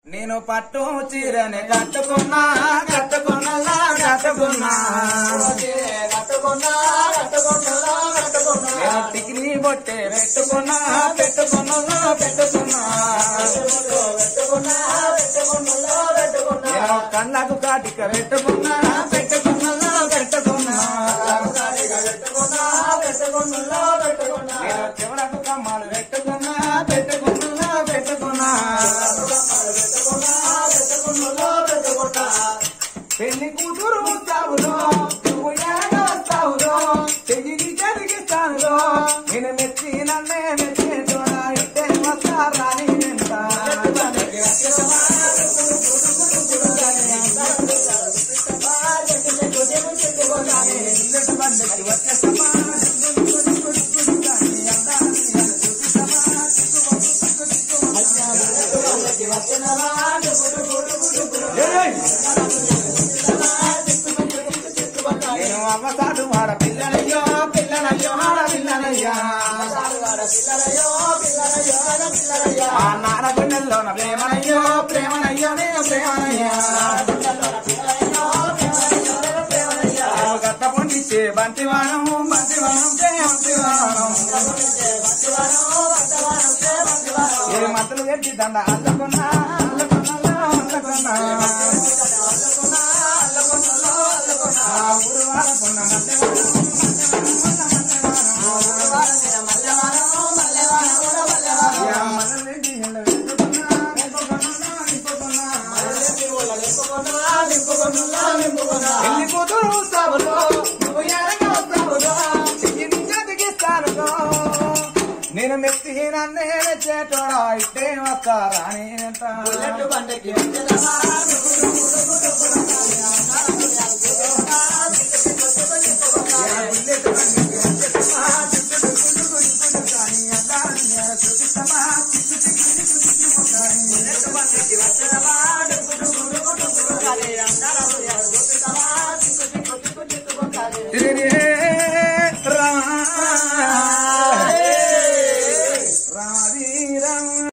నేను పట్టు చీరని కట్టుకున్నా కట్టుకున్నా కట్టుకున్నా నేను టికిని బొట్టే పెట్టుకున్నా పెట్టుకున్నా పెట్టుకున్నా నేను కళ్ళకు కాటిక పెట్టుకున్నా పెట్టుకున్నా పెట్టుకున్నా నేను చెవులకు కమ్మాలు పెట్టుకున్నా పెట్టుకున్నా పెట్టుకున్నా పెళ్లి కూతురు వస్తావులో నువ్వు ఎలాగ వస్తావులో చెయ్యి జరిగిస్తానులో నేను మెచ్చి నన్నే మెచ్చేటోడా ఇట్టే వస్తారా నేనెంత నేను అవ్వసాడు వాడ పిల్లలయ్యో పిల్లలయ్యో ఆడ పిల్లలయ్యా ఆ నాన్న గుండెల్లో నా ప్రేమనయ్యో ప్రేమనయ్యో నేను ప్రేమనయ్యా గట్ట పొండిచ్చే బంతివానం బంతివానం చే బంతివానం ఏ మతలు పెట్టి దండ అల్లుకున్నా అల్లుకున్నా అల్లుకున్నా ఆ ఊరు వాడకున్న ఎన్ని కూతురు వస్తావులో నువ్వు ఎరగా వస్తావులో చెయ్యి జతికిస్తానులో నేను మెత్తి నన్నే చేటోడా ఇట్టే వస్తారా నేనెంత తిరిగి